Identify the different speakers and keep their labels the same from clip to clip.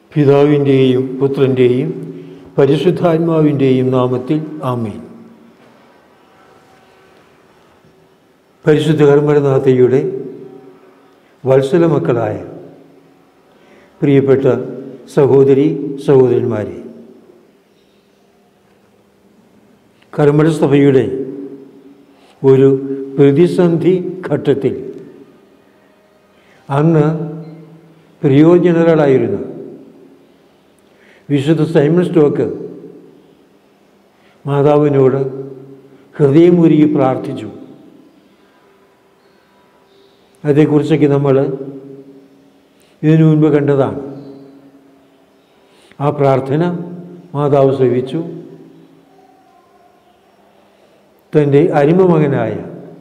Speaker 1: പിതാവിൻ്റെയും പുത്രൻ്റെയും പരിശുദ്ധാത്മാവിൻ്റെയും നാമത്തിൽ ആമേൻ പരിശുദ്ധ കർമ്മരനാഥയുടെ വത്സല മക്കളായ പ്രിയപ്പെട്ട സഹോദരി സഹോദരന്മാരെ കർമ്മര സഭയുടെ ഒരു പ്രതിസന്ധി ഘട്ടത്തിൽ അന്ന് പ്രിയോ ജനറലായിരുന്ന വിശുദ്ധ സൈമൺ സ്റ്റോക്ക് മാതാവിനോട് ഹൃദയമുരുകി പ്രാർത്ഥിച്ചു അതേക്കുറിച്ചൊക്കെ നമ്മൾ ഇതിനു മുൻപ് കണ്ടതാണ് ആ പ്രാർത്ഥന മാതാവ് ശ്രവിച്ചു തൻ്റെ അരിമ മകനായ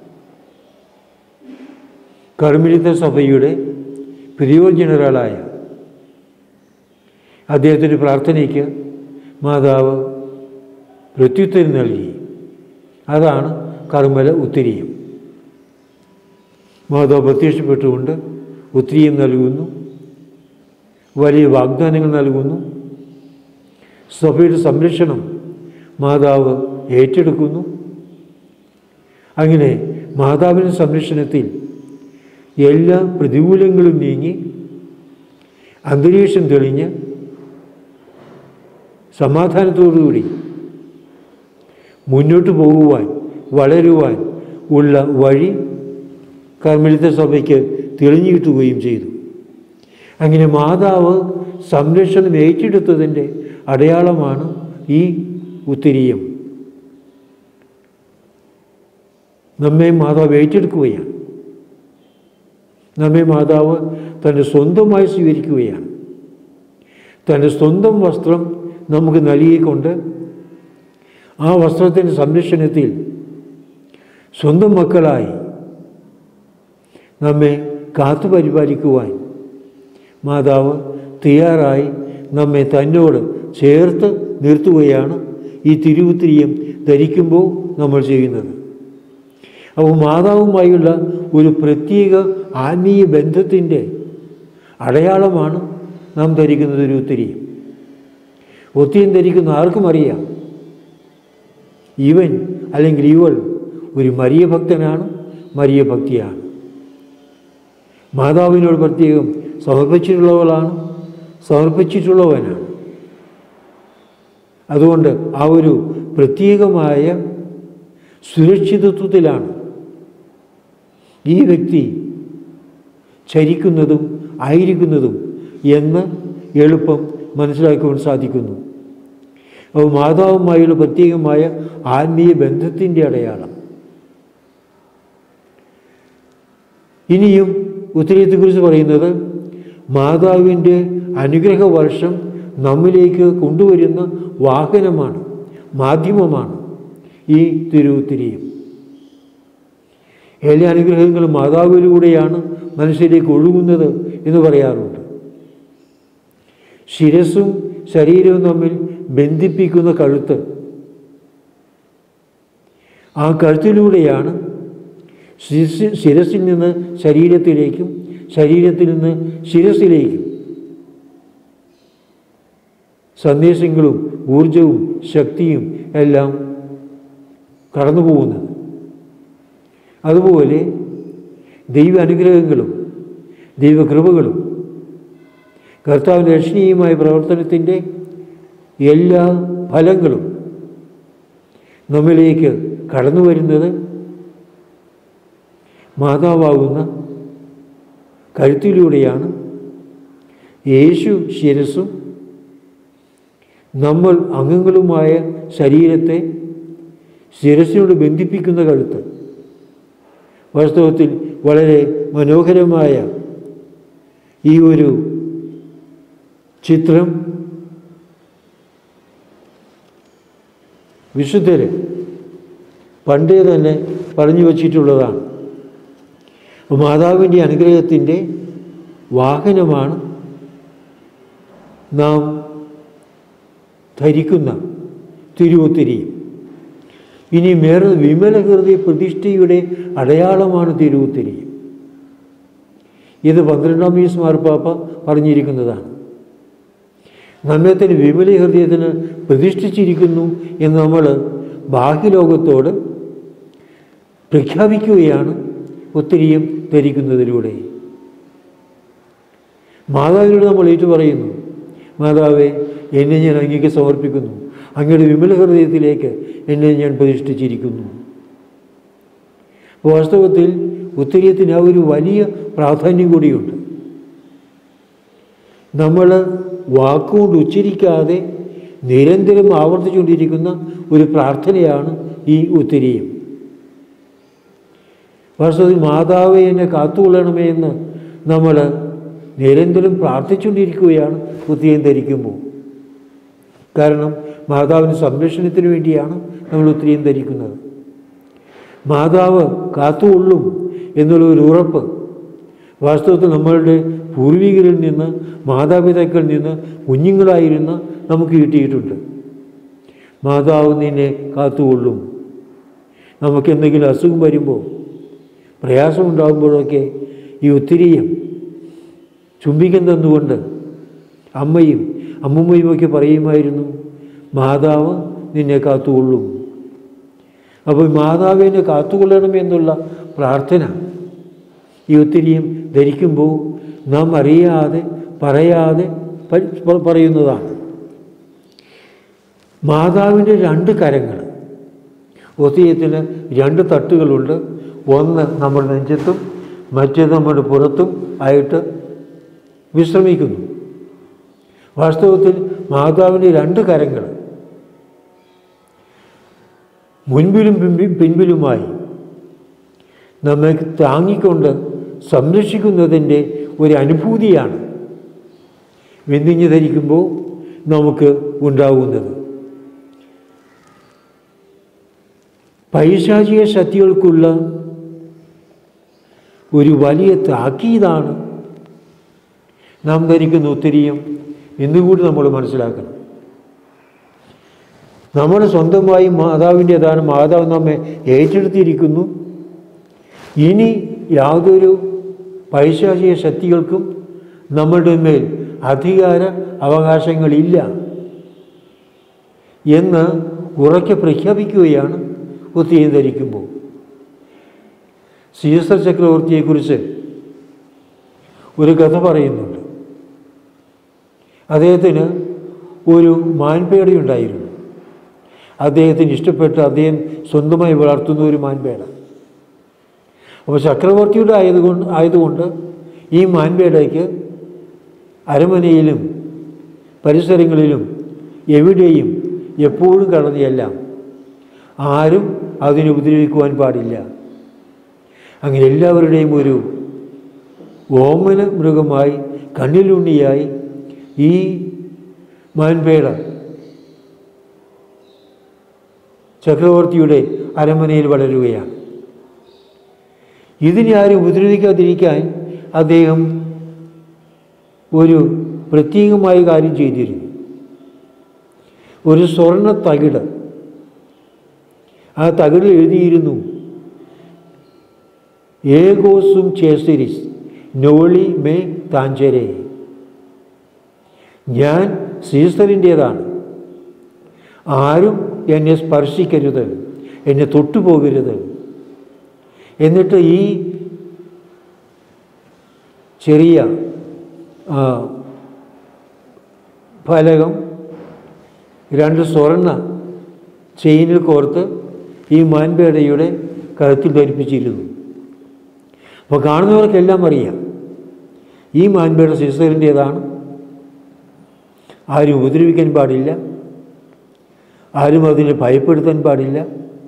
Speaker 1: കർമ്മിലിത്ത സഭയുടെ പ്രിയോ ജനറലായ അദ്ദേഹത്തിൻ്റെ പ്രാർത്ഥനയ്ക്ക് മാതാവ് പ്രത്യുത്തരം നൽകി അതാണ് കർമ്മല ഉത്തിരിയം മാതാവ് പ്രത്യക്ഷപ്പെട്ടുകൊണ്ട് ഉത്തിരിയം നൽകുന്നു വലിയ വാഗ്ദാനങ്ങൾ നൽകുന്നു സഭയുടെ സംരക്ഷണം മാതാവ് ഏറ്റെടുക്കുന്നു അങ്ങനെ മാതാവിൻ്റെ സംരക്ഷണത്തിൽ എല്ലാ പ്രതികൂലങ്ങളും നീങ്ങി അന്തരീക്ഷം തെളിഞ്ഞ് സമാധാനത്തോടുകൂടി മുന്നോട്ട് പോകുവാൻ വളരുവാൻ ഉള്ള വഴി കർമ്മലിത്ത സഭയ്ക്ക് തെളിഞ്ഞു കിട്ടുകയും ചെയ്തു അങ്ങനെ മാതാവ് സംരക്ഷണം ഏറ്റെടുത്തതിൻ്റെ അടയാളമാണ് ഈ ഉത്തിരിയം നമ്മെ മാതാവ് ഏറ്റെടുക്കുകയാണ് നമ്മെ മാതാവ് തൻ്റെ സ്വന്തമായി സ്വീകരിക്കുകയാണ് തൻ്റെ സ്വന്തം വസ്ത്രം നമുക്ക് നൽകിക്കൊണ്ട് ആ വസ്ത്രത്തിൻ്റെ സംരക്ഷണത്തിൽ സ്വന്തം മക്കളായി നമ്മെ കാത്തു പരിപാലിക്കുവാൻ മാതാവ് തയ്യാറായി നമ്മെ തന്നോട് ചേർത്ത് നിർത്തുകയാണ് ഈ തിരുവുത്തിരിയം ധരിക്കുമ്പോൾ നമ്മൾ ചെയ്യുന്നത് അപ്പോൾ മാതാവുമായുള്ള ഒരു പ്രത്യേക ആത്മീയ ബന്ധത്തിൻ്റെ അടയാളമാണ് നാം ധരിക്കുന്നത് ഒരു ഉത്തിരിയും ഒത്തിരിയും ധരിക്കുന്ന ആർക്കും അറിയാം ഇവൻ അല്ലെങ്കിൽ ഇവൾ ഒരു മരിയ ഭക്തനാണ് മരിയ ഭക്തിയാണ് മാതാവിനോട് പ്രത്യേകം സമർപ്പിച്ചിട്ടുള്ളവളാണ് സമർപ്പിച്ചിട്ടുള്ളവനാണ് അതുകൊണ്ട് ആ ഒരു പ്രത്യേകമായ സുരക്ഷിതത്വത്തിലാണ് ഈ വ്യക്തി ചരിക്കുന്നതും ആയിരിക്കുന്നതും എന്ന് എളുപ്പം മനസ്സിലാക്കുവാൻ സാധിക്കുന്നു അപ്പോൾ മാതാവുമായുള്ള പ്രത്യേകമായ ആത്മീയ ബന്ധത്തിൻ്റെ അടയാളം ഇനിയും ഉത്തരത്തെക്കുറിച്ച് പറയുന്നത് മാതാവിൻ്റെ അനുഗ്രഹ വർഷം നമ്മിലേക്ക് കൊണ്ടുവരുന്ന വാഹനമാണ് മാധ്യമമാണ് ഈ തിരുവുത്തിരിയും എല്ലാ അനുഗ്രഹങ്ങളും മാതാവിലൂടെയാണ് മനുഷ്യരിലേക്ക് ഒഴുകുന്നത് എന്ന് പറയാറുണ്ട് ശിരസും ശരീരവും തമ്മിൽ ബന്ധിപ്പിക്കുന്ന കഴുത്ത് ആ കഴുത്തിലൂടെയാണ് ശിരസ് ശിരസിൽ നിന്ന് ശരീരത്തിലേക്കും ശരീരത്തിൽ നിന്ന് ശിരസിലേക്കും സന്ദേശങ്ങളും ഊർജവും ശക്തിയും എല്ലാം കടന്നു പോകുന്നത് അതുപോലെ ദൈവ അനുഗ്രഹങ്ങളും ദൈവകൃപകളും കർത്താവിൻ്റെ രക്ഷണീയമായ പ്രവർത്തനത്തിൻ്റെ എല്ലാ ഫലങ്ങളും നമ്മിലേക്ക് കടന്നു വരുന്നത് മാതാവാകുന്ന കഴുത്തിലൂടെയാണ് യേശു ശിരസും നമ്മൾ അംഗങ്ങളുമായ ശരീരത്തെ ശിരസിനോട് ബന്ധിപ്പിക്കുന്ന കഴുത്ത് വാസ്തവത്തിൽ വളരെ മനോഹരമായ ഈ ഒരു ചിത്രം വിശുദ്ധർ പണ്ടേ തന്നെ പറഞ്ഞു വച്ചിട്ടുള്ളതാണ് മാതാവിൻ്റെ അനുഗ്രഹത്തിൻ്റെ വാഹനമാണ് നാം ധരിക്കുന്ന തിരുവുത്തിരിയും ഇനി വേറെ വിമല ഹൃദയ പ്രതിഷ്ഠയുടെ അടയാളമാണ് തിരുവുത്തിരിയും ഇത് പന്ത്രണ്ടാം പീസ് മാർപ്പാപ്പ പറഞ്ഞിരിക്കുന്നതാണ് നമ്മെ തന്നെ വിമല ഹൃദയത്തിന് പ്രതിഷ്ഠിച്ചിരിക്കുന്നു എന്ന് നമ്മൾ ബാഹ്യലോകത്തോട് പ്രഖ്യാപിക്കുകയാണ് ഒത്തിരിയും ധരിക്കുന്നതിലൂടെ മാതാവിനോട് നമ്മൾ ഏറ്റു പറയുന്നു മാതാവേ എന്നെ ഞാൻ അങ്ങേക്ക് സമർപ്പിക്കുന്നു അങ്ങയുടെ വിമല ഹൃദയത്തിലേക്ക് എന്നെ ഞാൻ പ്രതിഷ്ഠിച്ചിരിക്കുന്നു വാസ്തവത്തിൽ ഉത്തരീയത്തിന് ആ ഒരു വലിയ പ്രാധാന്യം കൂടിയുണ്ട് നമ്മൾ വാക്കുകൊണ്ട് ഉച്ചരിക്കാതെ നിരന്തരം ആവർത്തിച്ചുകൊണ്ടിരിക്കുന്ന ഒരു പ്രാർത്ഥനയാണ് ഈ ഉത്തരീയം വാസ്തവത്തിൽ മാതാവെ എന്നെ കാത്തുകൊള്ളണമേ എന്ന് നമ്മൾ നിരന്തരം പ്രാർത്ഥിച്ചുകൊണ്ടിരിക്കുകയാണ് ഉത്തരീയം ധരിക്കുമ്പോൾ കാരണം മാതാവിന് സംരക്ഷണത്തിന് വേണ്ടിയാണ് നമ്മൾ ഉത്തരീയം ധരിക്കുന്നത് മാതാവ് കാത്തുകൊള്ളും എന്നുള്ള ഒരു ഉറപ്പ് വാസ്തവത്തിൽ നമ്മളുടെ പൂർവികരിൽ നിന്ന് മാതാപിതാക്കളിൽ നിന്ന് കുഞ്ഞുങ്ങളായിരുന്ന നമുക്ക് കിട്ടിയിട്ടുണ്ട് മാതാവ് നിന്നെ കാത്തുകൊള്ളും നമുക്ക് എന്തെങ്കിലും അസുഖം വരുമ്പോൾ പ്രയാസമുണ്ടാകുമ്പോഴൊക്കെ ഈ ഒത്തിരിയും ചുംബിക്കം തന്നുകൊണ്ട് അമ്മയും അമ്മുമ്മയും ഒക്കെ പറയുമായിരുന്നു മാതാവ് നിന്നെ കാത്തുകൊള്ളും അപ്പോൾ മാതാവിനെ കാത്തുകൊള്ളണമെന്നുള്ള പ്രാർത്ഥന ഈ ഒത്തിരിയും ധരിക്കുമ്പോൾ നാം അറിയാതെ പറയാതെ പ- പറയുന്നതാണ് മാതാവിൻ്റെ രണ്ട് കരങ്ങൾ ഒത്തിയത്തിന് രണ്ട് തട്ടുകളുണ്ട് ഒന്ന് നമ്മുടെ നെഞ്ചത്തും മറ്റേത് നമ്മുടെ പുറത്തും ആയിട്ട് വിശ്രമിക്കുന്നു വാസ്തവത്തിൽ മാതാവിൻ്റെ രണ്ട് കരങ്ങൾ മുൻപിലും പിൻപി- പിൻപിലുമായി നമ്മെ താങ്ങിക്കൊണ്ട് സംരക്ഷിക്കുന്നതിൻ്റെ ഒരു അനുഭൂതിയാണ് വെന്തിഞ്ഞ് ധരിക്കുമ്പോൾ നമുക്ക് ഉണ്ടാകുന്നത് പൈശാചിക ശക്തികൾക്കുള്ള ഒരു വലിയ താക്കീതാണ് നാം ധരിക്കുന്ന ഒത്തിരിയും എന്നുകൂടി നമ്മൾ മനസ്സിലാക്കണം നമ്മുടെ സ്വന്തമായി മാതാവിൻ്റെതാണ് മാതാവ് നമ്മെ ഏറ്റെടുത്തിരിക്കുന്നു ഇനി യാതൊരു പൈശാചിക ശക്തികൾക്കും നമ്മളുടെ മേൽ അധികാര അവകാശങ്ങളില്ല എന്ന് ഉറക്കെ പ്രഖ്യാപിക്കുകയാണ് ഒത്തിരി ധരിക്കുമ്പോൾ സീസർ ചക്രവർത്തിയെക്കുറിച്ച് ഒരു കഥ പറയുന്നുണ്ട് അദ്ദേഹത്തിന് ഒരു മാൻപേടയുണ്ടായിരുന്നു അദ്ദേഹത്തിന് ഇഷ്ടപ്പെട്ട് അദ്ദേഹം സ്വന്തമായി വളർത്തുന്ന ഒരു മാൻപേട അപ്പോൾ ചക്രവർത്തിയുടെ ആയതുകൊണ്ട് ആയതുകൊണ്ട് ഈ മാൻപേടയ്ക്ക് അരമനയിലും പരിസരങ്ങളിലും എവിടെയും എപ്പോഴും കടന്നെല്ലാം ആരും അതിനെ ഉപദ്രവിക്കുവാൻ പാടില്ല അങ്ങനെ എല്ലാവരുടെയും ഒരു ഓമന മൃഗമായി കണ്ണിലുണ്ണിയായി ഈ മാൻപേട ചക്രവർത്തിയുടെ അരമനയിൽ വളരുകയാണ് ഇതിനെ ആരും ഉപദ്രവിക്കാതിരിക്കാൻ അദ്ദേഹം ഒരു പ്രത്യേകമായ കാര്യം ചെയ്തിരുന്നു ഒരു സ്വർണ്ണ തകിട് ആ തകിടിൽ എഴുതിയിരുന്നു ഏകോസും ചേസരിസ് നോളി മേ താഞ്ചരെ ഞാൻ സീസറിൻ്റേതാണ് ആരും എന്നെ സ്പർശിക്കരുത് എന്നെ തൊട്ടുപോകരുത് എന്നിട്ട് ഈ ചെറിയ ആ, ഫലകം രണ്ട് സ്വർണ്ണ ചെയിനിൽ കോർത്ത് ഈ മാൻപേടയുടെ കഴുത്തിൽ ധരിപ്പിച്ചിരുന്നു അപ്പോൾ കാണുന്നവർക്കെല്ലാം അറിയാം ഈ മാൻപേട സിസ്റ്ററിൻ്റേതാണ് ആരും ഉപദ്രവിക്കാൻ പാടില്ല ആരും അതിനെ ഭയപ്പെടുത്താൻ പാടില്ല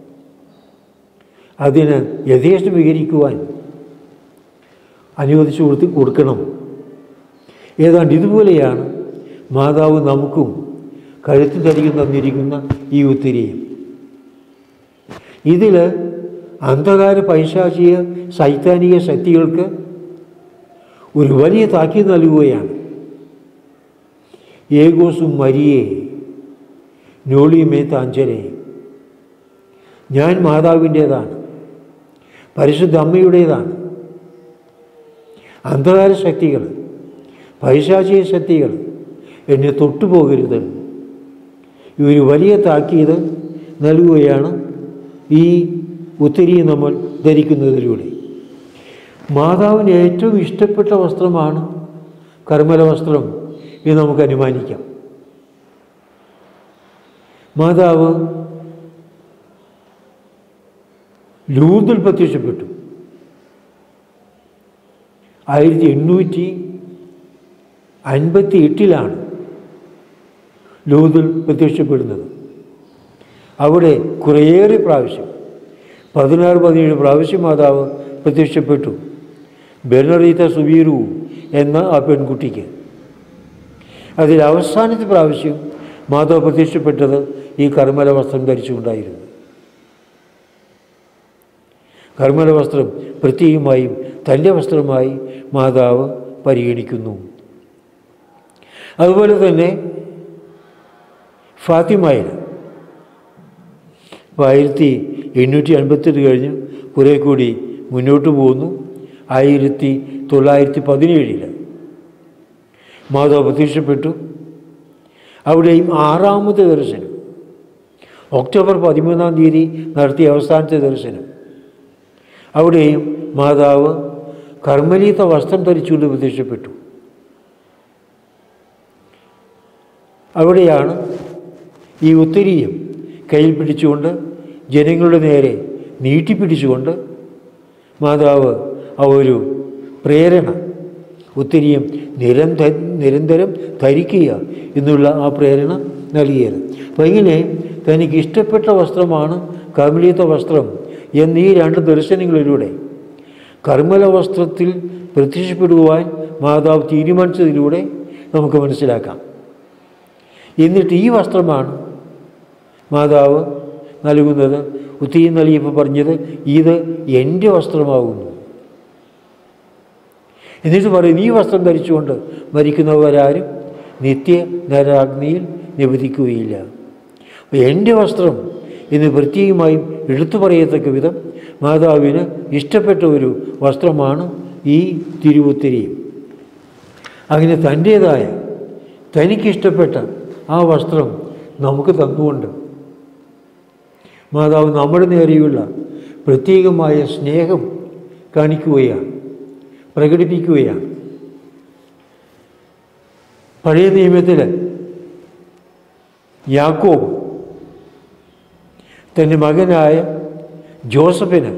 Speaker 1: അതിന് യഥേഷ്ടം വിഹരിക്കുവാൻ അനുവദിച്ചു കൊടുത്ത് കൊടുക്കണം ഏതാണ്ട് ഇതുപോലെയാണ് മാതാവ് നമുക്കും കഴുത്തിൽ ധരിക്കും തന്നിരിക്കുന്ന ഈ ഉത്തിരിയും ഇതിൽ അന്ധകാര പൈശാചിക സൈത്താനിക ശക്തികൾക്ക് ഒരു വലിയ താക്കീത് നൽകുകയാണ് ഏകോസും മരിയേ നോളിമേ താഞ്ചരെ ഞാൻ മാതാവിൻ്റേതാണ് പരിശുദ്ധ അമ്മയുടേതാണ് അന്ധകാര ശക്തികൾ പൈശാചിക ശക്തികൾ എന്നെ തൊട്ടുപോകരുത് ഈ ഒരു വലിയ താക്കീത് നൽകുകയാണ് ഈ ഉത്തരി നമ്മൾ ധരിക്കുന്നതിലൂടെ മാതാവിന് ഏറ്റവും ഇഷ്ടപ്പെട്ട വസ്ത്രമാണ് കർമ്മല വസ്ത്രം എന്ന് നമുക്ക് അനുമാനിക്കാം മാതാവ് ലൂർദിൽ പ്രത്യക്ഷപ്പെട്ടു ആയിരത്തി എണ്ണൂറ്റി അൻപത്തി എട്ടിലാണ് ലൂർദിൽ പ്രത്യക്ഷപ്പെടുന്നത് അവിടെ കുറേയേറെ പ്രാവശ്യം പതിനാറ് പതിനേഴ് പ്രാവശ്യം മാതാവ് പ്രത്യക്ഷപ്പെട്ടു ബെർണറീത്ത സുബീറു എന്ന ആ പെൺകുട്ടിക്ക് അതിൽ അവസാനത്തെ പ്രാവശ്യം മാതാവ് പ്രത്യക്ഷപ്പെട്ടത് ഈ കർമ്മല വസ്ത്രം ധരിച്ചുകൊണ്ടായിരുന്നു കർമ്മല വസ്ത്രം പ്രത്യേകമായും തൻ്റെ വസ്ത്രമായി മാതാവ് പരിഗണിക്കുന്നു അതുപോലെ തന്നെ ഫാത്തിമയിൽ അപ്പോൾ ആയിരത്തി എണ്ണൂറ്റി അൻപത്തെട്ട് കഴിഞ്ഞ് കുറേ കൂടി മുന്നോട്ട് പോകുന്നു ആയിരത്തി തൊള്ളായിരത്തി പതിനേഴിൽ മാതാവ് പ്രത്യക്ഷപ്പെട്ടു അവിടെയും ആറാമത്തെ ദർശനം ഒക്ടോബർ പതിമൂന്നാം തീയതി നടത്തിയ അവസാനത്തെ ദർശനം അവിടെയും മാതാവ് കർമ്മലീത വസ്ത്രം ധരിച്ചുകൊണ്ട് പ്രത്യക്ഷപ്പെട്ടു അവിടെയാണ് ഈ ഉത്തരീയം കയ്യിൽ പിടിച്ചുകൊണ്ട് ജനങ്ങളുടെ നേരെ നീട്ടിപ്പിടിച്ചുകൊണ്ട് മാതാവ് ആ ഒരു പ്രേരണ ഉത്തരീയം നിരന്തര നിരന്തരം ധരിക്കുക എന്നുള്ള ആ പ്രേരണ നൽകിയത് അപ്പോൾ ഇങ്ങനെ തനിക്ക് ഇഷ്ടപ്പെട്ട വസ്ത്രമാണ് കർമ്മലീത വസ്ത്രം എന്നീ രണ്ട് ദർശനങ്ങളിലൂടെ കർമ്മല വസ്ത്രത്തിൽ പ്രത്യക്ഷപ്പെടുവാൻ മാതാവ് തീരുമാനിച്ചതിലൂടെ നമുക്ക് മനസ്സിലാക്കാം എന്നിട്ട് ഈ വസ്ത്രമാണ് മാതാവ് നൽകുന്നത് ഉത്തരി നൽകിയപ്പോൾ പറഞ്ഞത് ഇത് എൻ്റെ വസ്ത്രമാകുന്നു എന്നിട്ട് പറയും ഈ വസ്ത്രം ധരിച്ചുകൊണ്ട് മരിക്കുന്നവരാരും നിത്യ നരാഗ്നിയിൽ നിവധിക്കുകയില്ല അപ്പോൾ എൻ്റെ വസ്ത്രം എന്ന് പ്രത്യേകമായും എടുത്തു പറയത്തക്ക വിധം മാതാവിന് ഇഷ്ടപ്പെട്ട ഒരു വസ്ത്രമാണ് ഈ തിരുവുത്തിരിയും അങ്ങനെ തൻ്റേതായ തനിക്കിഷ്ടപ്പെട്ട ആ വസ്ത്രം നമുക്ക് തന്നുകൊണ്ട് മാതാവ് നമ്മുടെ നേരെയുള്ള പ്രത്യേകമായ സ്നേഹം കാണിക്കുകയാണ് പ്രകടിപ്പിക്കുകയാണ് പഴയ നിയമത്തിൽ യാക്കോബ് തൻ്റെ മകനായ ജോസഫിന്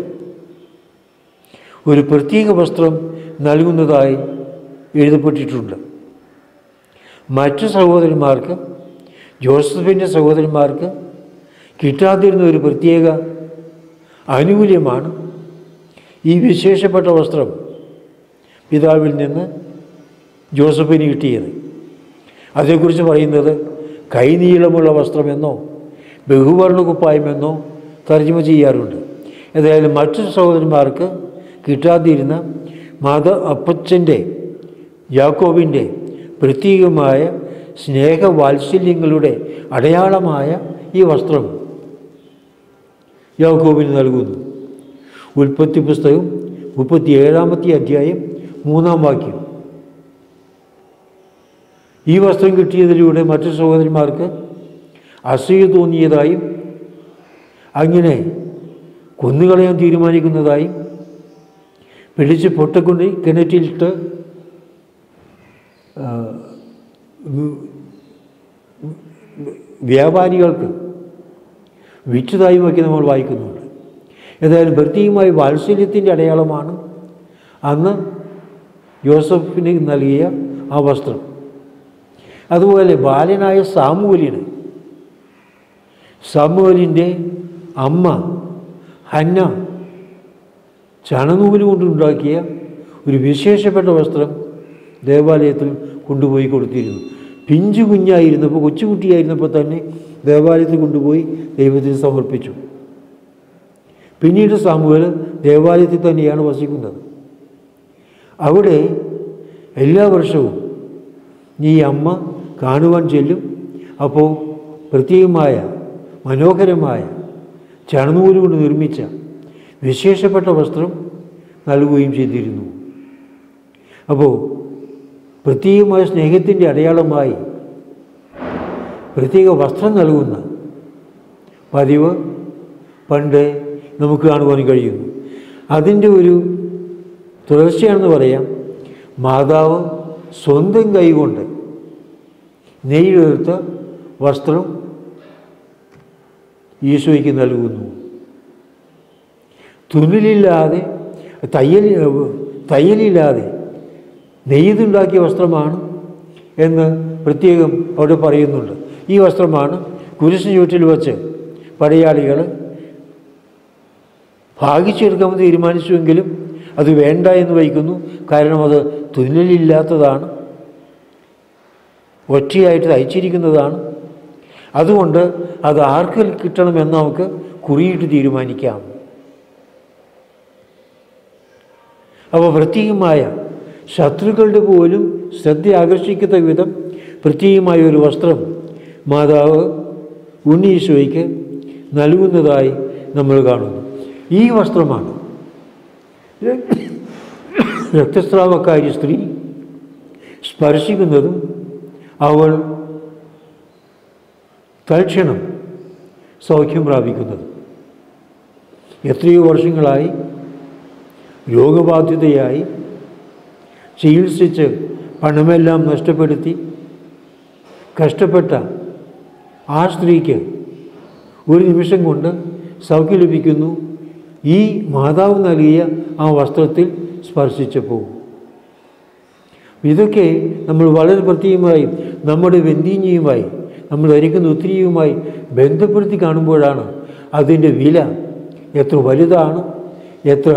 Speaker 1: ഒരു പ്രത്യേക വസ്ത്രം നൽകുന്നതായി എഴുതപ്പെട്ടിട്ടുണ്ട് മറ്റു സഹോദരന്മാർക്ക് ജോസഫിൻ്റെ സഹോദരന്മാർക്ക് കിട്ടാതിരുന്ന ഒരു പ്രത്യേക ആനുകൂല്യമാണ് ഈ വിശേഷപ്പെട്ട വസ്ത്രം പിതാവിൽ നിന്ന് ജോസഫിന് കിട്ടിയത് അതേക്കുറിച്ച് പറയുന്നത് കൈനീളമുള്ള വസ്ത്രമെന്നോ ബഹുവർണ്ണ കുപ്പായമെന്നോ തർജ്ജമ ചെയ്യാറുണ്ട് ഏതായാലും മറ്റു സഹോദരന്മാർക്ക് കിട്ടാതിരുന്ന മാത അപ്പച്ചൻ്റെ യാക്കോബിൻ്റെ പ്രത്യേകമായ സ്നേഹവാത്സല്യങ്ങളുടെ അടയാളമായ ഈ വസ്ത്രം യാക്കോബിന് നൽകുന്നു ഉൽപ്പത്തി പുസ്തകം മുപ്പത്തിയേഴാമത്തെ അധ്യായം മൂന്നാം വാക്യം ഈ വസ്ത്രം കിട്ടിയതിലൂടെ മറ്റു സഹോദരന്മാർക്ക് അസൂയ തോന്നിയതായും അങ്ങനെ കൊന്നുകളയാൻ തീരുമാനിക്കുന്നതായും പിടിച്ച് പൊട്ടക്കൊണ്ട് കിണറ്റിലിട്ട് ആ, വ- വ്യാപാരികൾക്ക് വിറ്റതായുമൊക്കെ നമ്മൾ വായിക്കുന്നുണ്ട് ഏതായാലും പ്രത്യേകമായി വാത്സല്യത്തിൻ്റെ അടയാളമാണ് അന്ന് യോസഫിന് നൽകിയ ആ വസ്ത്രം അതുപോലെ ബാലനായ സാമുവലിന് സാമുവലിൻ്റെ അമ്മ ഹന്ന ചണനൂല് കൊണ്ടുണ്ടാക്കിയ ഒരു വിശേഷപ്പെട്ട വസ്ത്രം ദേവാലയത്തിൽ കൊണ്ടുപോയി കൊടുത്തിരുന്നു പിഞ്ചു കുഞ്ഞായിരുന്നപ്പോൾ കൊച്ചുകുട്ടിയായിരുന്നപ്പോൾ തന്നെ ദേവാലയത്തിൽ കൊണ്ടുപോയി ദൈവത്തിന് സമർപ്പിച്ചു പിന്നീട് സാമുവൽ ദേവാലയത്തിൽ തന്നെയാണ് വസിക്കുന്നത് അവിടെ എല്ലാ വർഷവും ഈ അമ്മ കാണുവാൻ ചെല്ലും അപ്പോൾ പ്രത്യേകമായ മനോഹരമായ ചണനൂല് കൊണ്ട് നിർമ്മിച്ച വിശേഷപ്പെട്ട വസ്ത്രം നൽകുകയും ചെയ്തിരുന്നു അപ്പോൾ പ്രത്യേകമായ സ്നേഹത്തിൻ്റെ അടയാളമായി പ്രത്യേക വസ്ത്രം നൽകുന്ന പതിവ് പണ്ട് നമുക്ക് കാണുവാൻ കഴിയുന്നു അതിൻ്റെ ഒരു തുടർച്ചയാണെന്ന് പറയാം മാതാവ് സ്വന്തം കൈകൊണ്ട് നെയ്തെടുത്ത വസ്ത്രം ഈശോയ്ക്ക് നൽകുന്നു തുന്നലില്ലാതെ തയ്യൽ തയ്യലില്ലാതെ നെയ്തുണ്ടാക്കിയ വസ്ത്രമാണ് എന്ന് പ്രത്യേകം അവിടെ പറയുന്നുണ്ട് ഈ വസ്ത്രമാണ് കുരിശിന് ചുറ്റിൽ വച്ച് പടയാളികൾ ഭാഗിച്ചെടുക്കാമെന്ന് തീരുമാനിച്ചുവെങ്കിലും അത് വേണ്ട എന്ന് വയ്ക്കുന്നു കാരണം അത് തുന്നലില്ലാത്തതാണ് ഒറ്റയായിട്ട് തയ്ച്ചിരിക്കുന്നതാണ് അതുകൊണ്ട് അത് ആർക്ക് കിട്ടണമെന്ന് നമുക്ക് കുറിയിട്ട് തീരുമാനിക്കാം അപ്പോൾ പ്രത്യേകമായ ശത്രുക്കളുടെ പോലും ശ്രദ്ധ ആകർഷിക്കുന്ന വിധം പ്രത്യേകമായ ഒരു വസ്ത്രം മാതാവ് ഉണ്ണീശോയ്ക്ക് നൽകുന്നതായി നമ്മൾ കാണുന്നു ഈ വസ്ത്രമാണ് രക്തസ്രാവക്കാരി സ്ത്രീ സ്പർശിക്കുന്നതും അവൾ തൽക്ഷണം സൗഖ്യം പ്രാപിക്കുന്നത് എത്രയോ വർഷങ്ങളായി രോഗബാധിതയായി ചികിത്സിച്ച് പണമെല്ലാം നഷ്ടപ്പെടുത്തി കഷ്ടപ്പെട്ട ആ സ്ത്രീക്ക് ഒരു നിമിഷം കൊണ്ട് സൗഖ്യം ലഭിക്കുന്നു ഈ മാതാവ് നൽകിയ ആ വസ്ത്രത്തിൽ സ്പർശിച്ചപ്പോൾ ഇതൊക്കെ നമ്മൾ വളരെ പ്രത്യേകമായി നമ്മുടെ വെന്തിഞ്ഞിയുമായി നമ്മൾ ധരിക്കുന്ന ഒത്തിരിയുമായി ബന്ധപ്പെടുത്തി കാണുമ്പോഴാണ് അതിൻ്റെ വില എത്ര വലുതാണ് എത്ര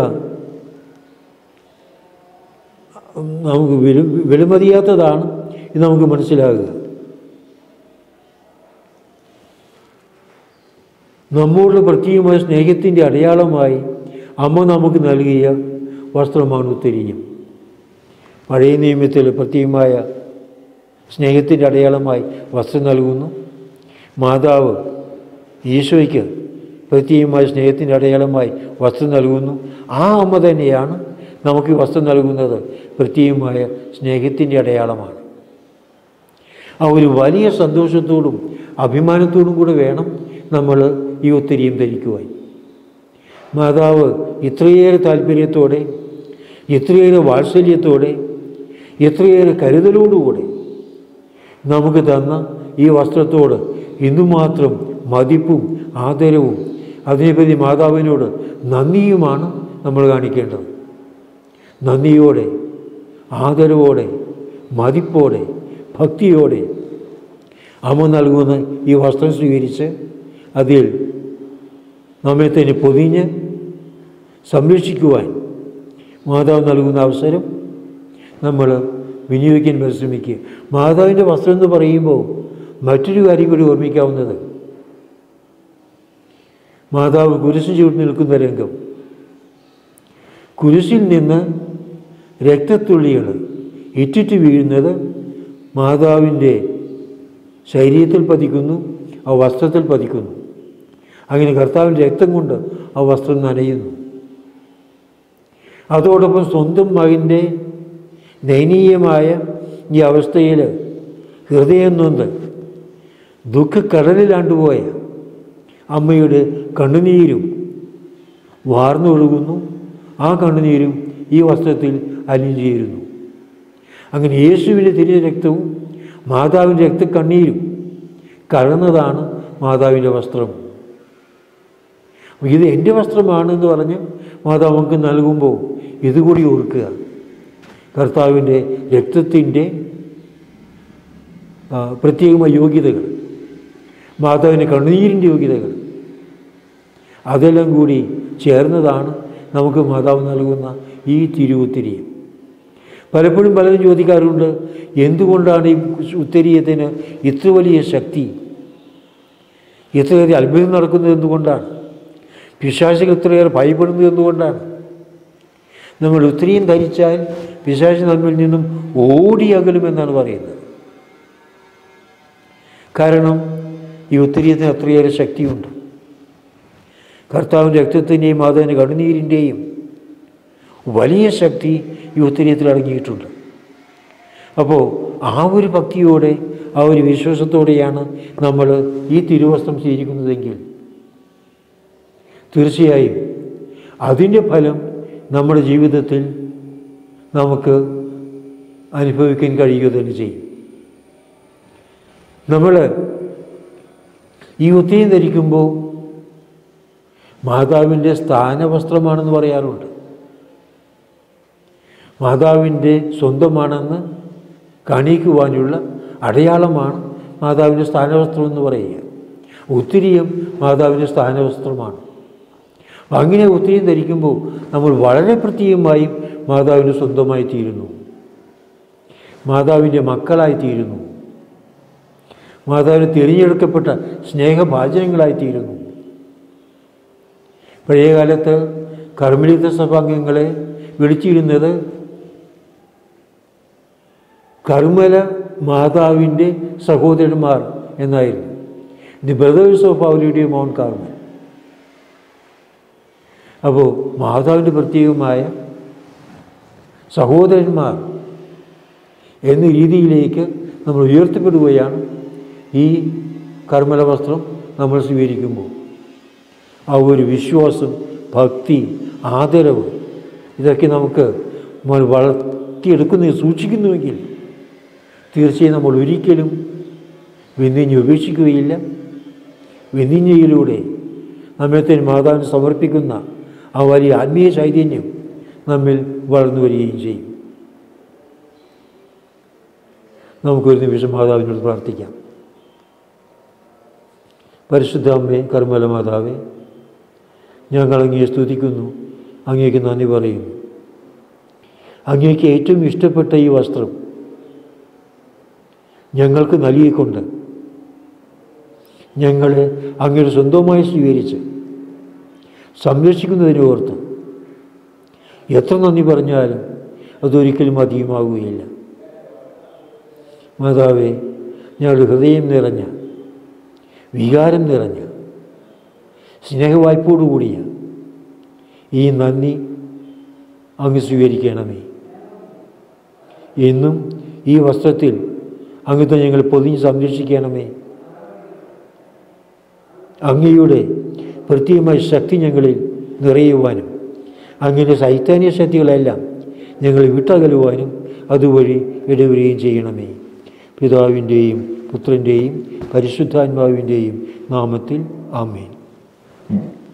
Speaker 1: നമുക്ക് വില വിലമതിയാത്തതാണ് ഇത് നമുക്ക് മനസ്സിലാകുക നമ്മോടുള്ള പ്രത്യേകമായ സ്നേഹത്തിൻ്റെ അടയാളമായി അമ്മ നമുക്ക് നൽകിയ വസ്ത്രമാണ് ഉത്തരീയം പഴയ നിയമത്തിൽ പ്രത്യേകമായ സ്നേഹത്തിൻ്റെ അടയാളമായി വസ്ത്രം നൽകുന്നു മാതാവ് ഈശോയ്ക്ക് പ്രത്യേകമായ സ്നേഹത്തിൻ്റെ അടയാളമായി വസ്ത്രം നൽകുന്നു ആ അമ്മ തന്നെയാണ് നമുക്ക് ഈ വസ്ത്രം നൽകുന്നത് പ്രത്യേകമായ സ്നേഹത്തിൻ്റെ അടയാളമാണ് ആ ഒരു വലിയ സന്തോഷത്തോടും അഭിമാനത്തോടും കൂടെ വേണം നമ്മൾ ഈ ഒത്തിരിയും ധരിക്കുവാൻ മാതാവ് ഇത്രയേറെ താല്പര്യത്തോടെ ഇത്രയേറെ വാത്സല്യത്തോടെ ഇത്രയേറെ കരുതലോടുകൂടെ നമുക്ക് തന്ന ഈ വസ്ത്രത്തോട് ഇന്നുമാത്രം മതിപ്പും ആദരവും അതിനെപ്പറ്റി മാതാവിനോട് നന്ദിയുമാണ് നമ്മൾ കാണിക്കേണ്ടത് നന്ദിയോടെ ആദരവോടെ മതിപ്പോടെ ഭക്തിയോടെ അമ്മ നൽകുന്ന ഈ വസ്ത്രം സ്വീകരിച്ച് അതിൽ നമ്മെ തന്നെ പൊതിഞ്ഞ് സംരക്ഷിക്കുവാൻ മാതാവ് നൽകുന്ന അവസരം നമ്മൾ വിനിയോഗിക്കാൻ പരിശ്രമിക്കുക മാതാവിൻ്റെ വസ്ത്രം എന്ന് പറയുമ്പോൾ മറ്റൊരു കാര്യം കൂടി ഓർമ്മിക്കാവുന്നത് മാതാവ് കുരിശ് ചൂട് നിൽക്കുന്ന രംഗം കുരിശിൽ നിന്ന് രക്തത്തുള്ളികൾ ഇറ്റിറ്റ് വീഴുന്നത് മാതാവിൻ്റെ ശരീരത്തിൽ പതിക്കുന്നു ആ വസ്ത്രത്തിൽ പതിക്കുന്നു അങ്ങനെ കർത്താവിൻ്റെ രക്തം കൊണ്ട് ആ വസ്ത്രം നനയുന്നു അതോടൊപ്പം സ്വന്തം മകൻ്റെ ദയനീയമായ ഈ അവസ്ഥയിൽ ഹൃദയം നൊന്ത് ദുഃഖക്കടലിലാണ്ടുപോയ അമ്മയുടെ കണ്ണുനീരും വാർന്നൊഴുകുന്നു ആ കണ്ണുനീരും ഈ വസ്ത്രത്തിൽ അലിഞ്ഞു ചേരുന്നു അങ്ങനെ യേശുവിൻ്റെ തിരിഞ്ഞ രക്തവും മാതാവിൻ്റെ രക്തക്കണ്ണീരും കലർന്നതാണ് മാതാവിൻ്റെ വസ്ത്രം ഇത് എൻ്റെ വസ്ത്രമാണെന്ന് പറഞ്ഞ് മാതാവ് നമുക്ക് നൽകുമ്പോൾ ഇതുകൂടി ഓർക്കുക കർത്താവിൻ്റെ രക്തത്തിൻ്റെ ആ, പ്രത്യേകമായ യോഗ്യതകൾ മാതാവിൻ്റെ കണ്ണുനീരിൻ്റെ യോഗ്യതകൾ അതെല്ലാം കൂടി ചേർന്നതാണ് നമുക്ക് മാതാവ് നൽകുന്ന ഈ തിരുവുത്തിരിയം പലപ്പോഴും പലരും ചോദിക്കാറുണ്ട് എന്തുകൊണ്ടാണ് ഈ ഉത്തരീയത്തിന് ഇത്ര വലിയ ശക്തി ഇത്രയേറെ അത്ഭുതം നടക്കുന്നത് എന്തുകൊണ്ടാണ് പിശാചികൾ ഇത്രയേറെ ഭയപ്പെടുന്നത് എന്തുകൊണ്ടാണ് നമ്മൾ ഉത്തരീയം ധരിച്ചാൽ പിശാചി നമ്മിൽ നിന്നും ഓടി അകലുമെന്നാണ് പറയുന്നത് കാരണം ഈ ഉത്തരീയത്തിന് അത്രയേറെ ശക്തിയുണ്ട് കർത്താവിൻ്റെ രക്തത്തിൻ്റെയും മാതാവിൻ്റെ കണ്ണുനീരിൻ്റെയും വലിയ ശക്തി ഈ ഉത്തരീയത്തിൽ അടങ്ങിയിട്ടുണ്ട് അപ്പോൾ ആ ഒരു ഭക്തിയോടെ ആ ഒരു വിശ്വാസത്തോടെയാണ് നമ്മൾ ഈ തിരുവസ്ത്രം സ്വീകരിക്കുന്നതെങ്കിൽ തീർച്ചയായും അതിൻ്റെ ഫലം നമ്മുടെ ജീവിതത്തിൽ നമുക്ക് അനുഭവിക്കാൻ കഴിയുക തന്നെ ചെയ്യും നമ്മൾ ഈ ഉത്തരം ധരിക്കുമ്പോൾ മാതാവിൻ്റെ സ്ഥാനവസ്ത്രമാണെന്ന് പറയാറുണ്ട് മാതാവിൻ്റെ സ്വന്തമാണെന്ന് കാണിക്കുവാനുള്ള അടയാളമാണ് മാതാവിൻ്റെ സ്ഥാനവസ്ത്രം എന്ന് പറയുക ഉത്തിരിയും മാതാവിൻ്റെ സ്ഥാനവസ്ത്രമാണ് അങ്ങനെ ഉത്തിരിയും ധരിക്കുമ്പോൾ നമ്മൾ വളരെ പ്രത്യേകമായും മാതാവിന് സ്വന്തമായി തീരുന്നു മാതാവിൻ്റെ മക്കളായി തീരുന്നു മാതാവിന് തിരഞ്ഞെടുക്കപ്പെട്ട സ്നേഹഭാചനങ്ങളായി തീരുന്നു പഴയ കാലത്ത് കർമ്മലിത സഭാംഗങ്ങളെ വിളിച്ചിരുന്നത് കർമ്മല മാതാവിൻ്റെ സഹോദരന്മാർ എന്നായിരുന്നു ദി ബ്രദേഴ്സ് ഓഫ് പൗലിയുടെ മൗണ്ട് കാർമൽ അപ്പോൾ മാതാവിൻ്റെ പ്രത്യേകമായ സഹോദരന്മാർ എന്ന രീതിയിലേക്ക് നമ്മൾ ഉയർത്തപ്പെടുകയാണ് ഈ കർമ്മല വസ്ത്രം നമ്മൾ സ്വീകരിക്കുമ്പോൾ ആ ഒരു വിശ്വാസം ഭക്തി ആദരവ് ഇതൊക്കെ നമുക്ക് നമ്മൾ വളർത്തിയെടുക്കുന്ന സൂക്ഷിക്കുന്നുവെങ്കിൽ തീർച്ചയായും നമ്മൾ ഒരിക്കലും വിന്ദിഞ്ഞ് ഉപേക്ഷിക്കുകയില്ല വിന്ദിഞ്ഞയിലൂടെ നമ്മത്തെ മാതാവിന് സമർപ്പിക്കുന്ന ആ വലിയ ആത്മീയ ചൈതന്യം നമ്മിൽ വളർന്നു വരികയും ചെയ്യും നമുക്കൊരു നിമിഷം മാതാവിനോട് പ്രാർത്ഥിക്കാം പരിശുദ്ധ അമ്മേ കർമ്മല മാതാവേ ഞങ്ങൾ അങ്ങയെ സ്തുതിക്കുന്നു അങ്ങേക്ക് നന്ദി പറയുന്നു അങ്ങേക്ക് ഏറ്റവും ഇഷ്ടപ്പെട്ട ഈ വസ്ത്രം ഞങ്ങൾക്ക് നൽകിക്കൊണ്ട് ഞങ്ങളെ അങ്ങയുടെ സ്വന്തമായി സ്വീകരിച്ച് സംരക്ഷിക്കുന്നതിനെ ഓർത്ത് എത്ര നന്ദി പറഞ്ഞാലും അതൊരിക്കലും അധികമാവുകയില്ല മാതാവേ ഞങ്ങളുടെ ഹൃദയം നിറഞ്ഞ വികാരം നിറഞ്ഞ സ്നേഹവായ്പോടുകൂടിയ ഈ നന്ദി അങ്ങ് സ്വീകരിക്കണമേ എന്നും ഈ വസ്ത്രത്തിൽ അങ്ങത്തെ ഞങ്ങൾ പൊതിഞ്ഞ് സംരക്ഷിക്കണമേ അങ്ങയുടെ പ്രത്യേകമായ ശക്തി ഞങ്ങളിൽ നിറയുവാനും അങ്ങനെ സൈത്താന്യ ശക്തികളെല്ലാം ഞങ്ങൾ വിട്ടകലുവാനും അതുവഴി ഇടവരികയും ചെയ്യണമേ പിതാവിൻ്റെയും പുത്രൻ്റെയും പരിശുദ്ധാത്മാവിൻ്റെയും നാമത്തിൽ ആമേൻ